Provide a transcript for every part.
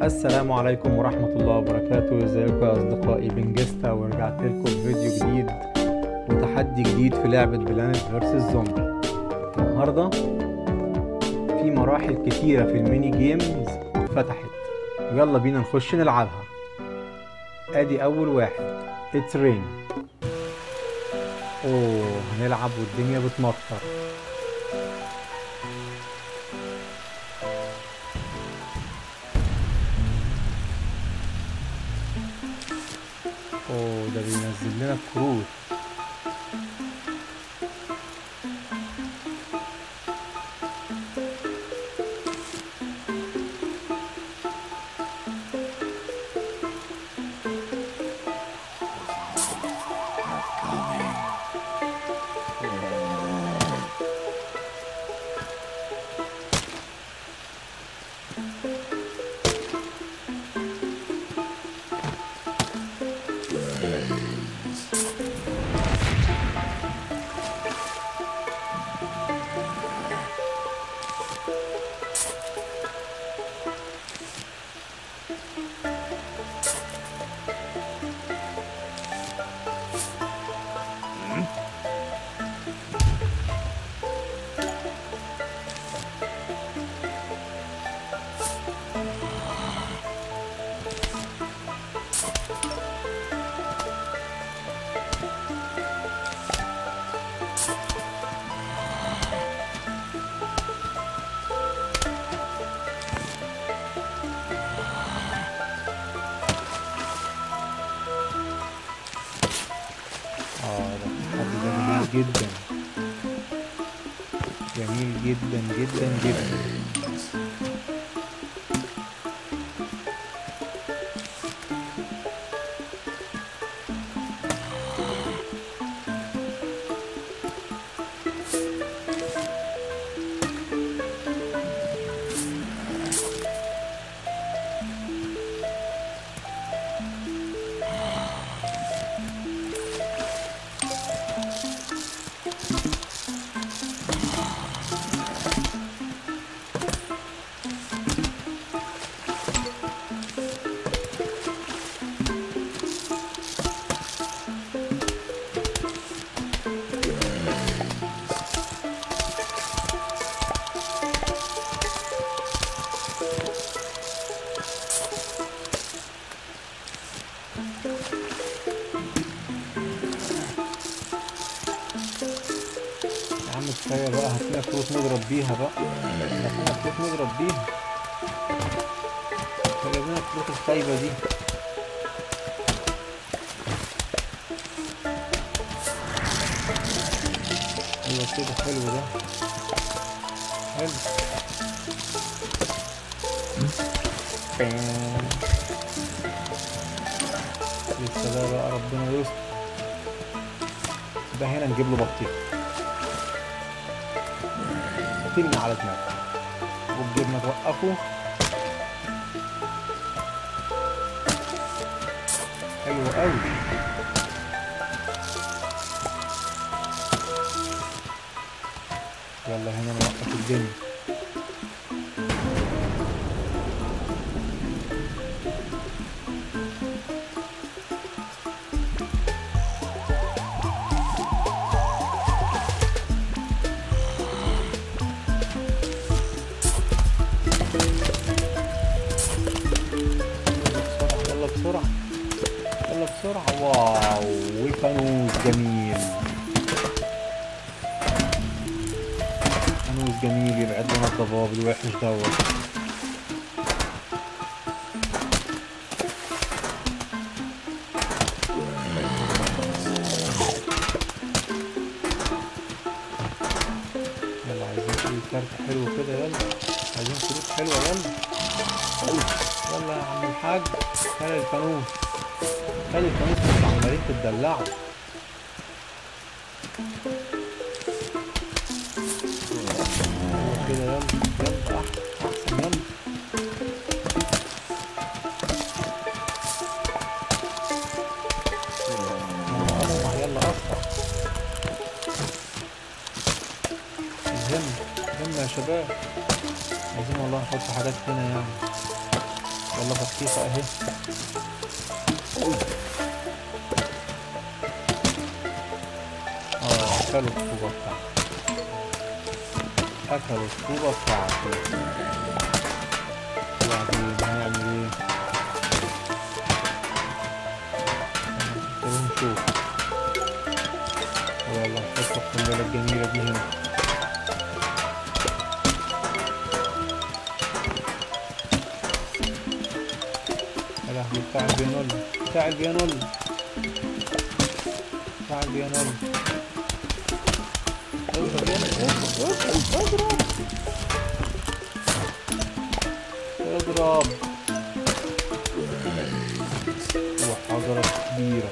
السلام عليكم ورحمة الله وبركاته ازيكم يا أصدقائي بنجستا ورجعت لكم بفيديو جديد وتحدي جديد في لعبة بلانت فيرسس زومبي النهاردة في مراحل كتيرة في الميني جيمز فتحت يلا بينا نخش نلعبها ادي أول واحد اتس رين اوه هنلعب والدنيا بتمطر اوه ده بينزل لنا كروت اه ده التحدي ده جميل جدا جميل جدا جدا جدا يا عم كفايه بقى هات لنا كروت نضرب بيها بقى هات لنا كروت نضرب بيها جايب لنا الكروت الخايبه دي ايوه كده حلو ده حلو بام. لسه ده بقى ربنا يستر ده هنا نجيب له بطيخ ترمي على دماغه والجبنه توقفه حلو قوي يلا هنا نوقف الدنيا بسرعة يلا بسرعة يلا بسرعة واو وفانوس جميل فانوس جميل يبعد لنا الضباب الوحش دوت يلا عايزين ايه كارت حلو كده يلا عايزين كروت حلوة يلا يلا يا عم الحاج خلي الفانوس خلي الفانوس انتوا عمالين تتدلعوا يلا كده يلا يلا احسن احسن يلا يلا يلا اسرع الهم هم يا شباب عايزين والله نحط حاجات هنا يعني يلا بطيخة اهي اه اكلوا الطوبة بتاعتي اكلوا الطوبة بتاعتي وبعدين هنعمل ايه؟ طب نشوف يلا نحط القنبلة الجميلة دي هنا يا لهوي بتاع البيانول بتاع البيانول بتاع البيانول اضرب يلا اضرب اضرب اضرب وحجرة كبيرة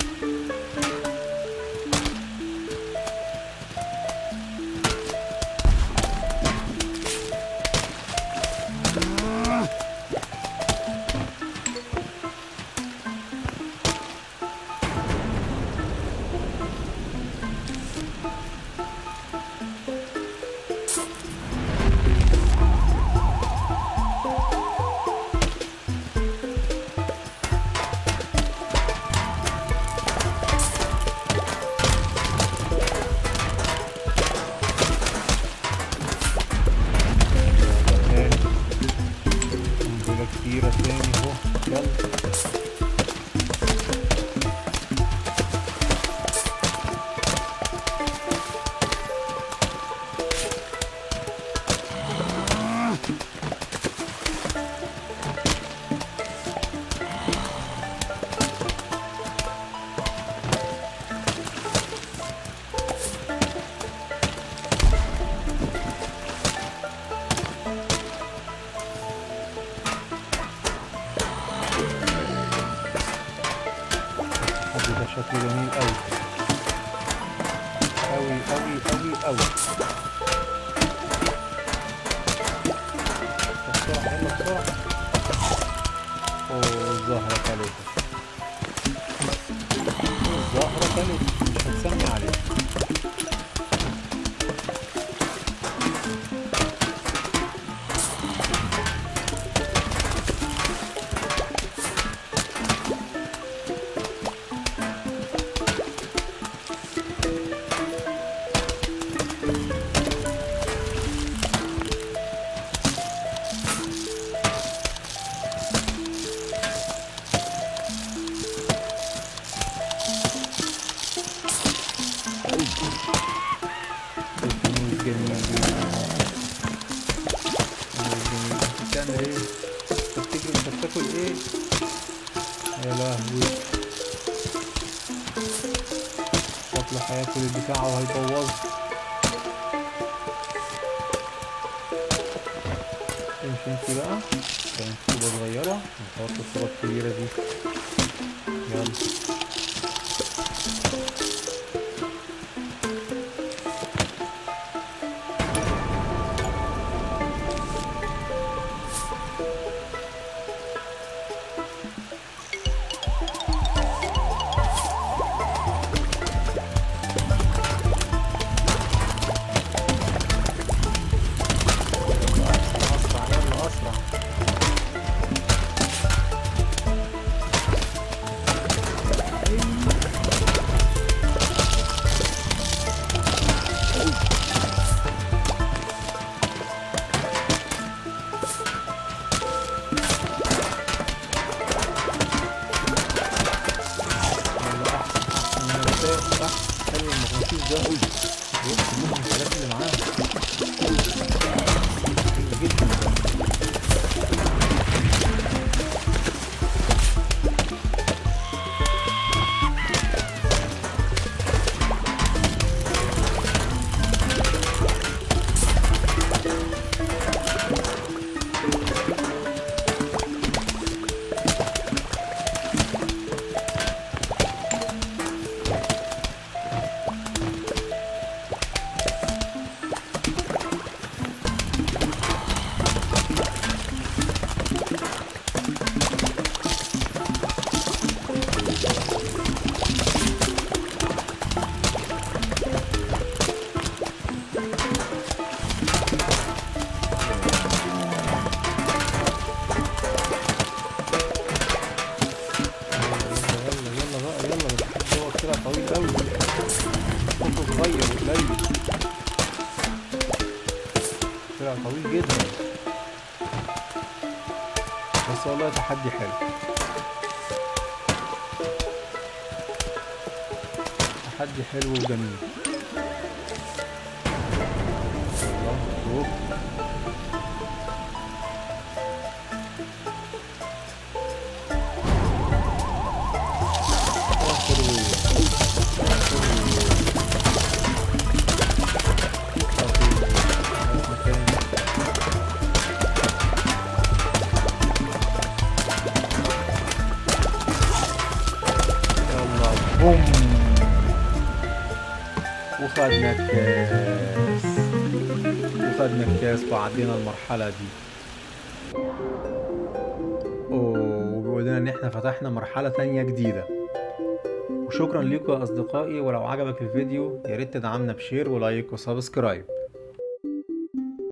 تاني قنبلة كتيرة تاني اهو يلا الحد ده شكله جميل قوي قوي قوي قوي قوي بسرعة يلا بسرعة اوه الزهرة كلت الزهرة كلت مش هتسمي عليها الفانوس جميل الفانوس جميل انت بتعمل ايه؟ انت بتجري انت بتاكل ايه؟ يا لهوي شكله هياكل البتاع وهيبوظه امشي انت بقى كانت صوبة صغيرة نحط الصوبة الكبيرة دي يلا أسرع يلا أسرع يلا أحسن أحسن النباتات صح حلو المغناطيس ده بياخد منهم الحاجات اللي معاه حلو جدا ده يلا بس والله تحدي حلو تحدي حلو وجميل الله مبروك آخر ويل. آخر ويل. آخر ويل. مكان. يلا بوم وخدنا الكاس وخدنا الكاس وعدينا المرحلة دي اوه وبيقول لنا ان احنا فتحنا مرحلة تانية جديدة وشكرا لكم يا اصدقائي ولو عجبك الفيديو يا ريت تدعمنا بشير ولايك وسبسكرايب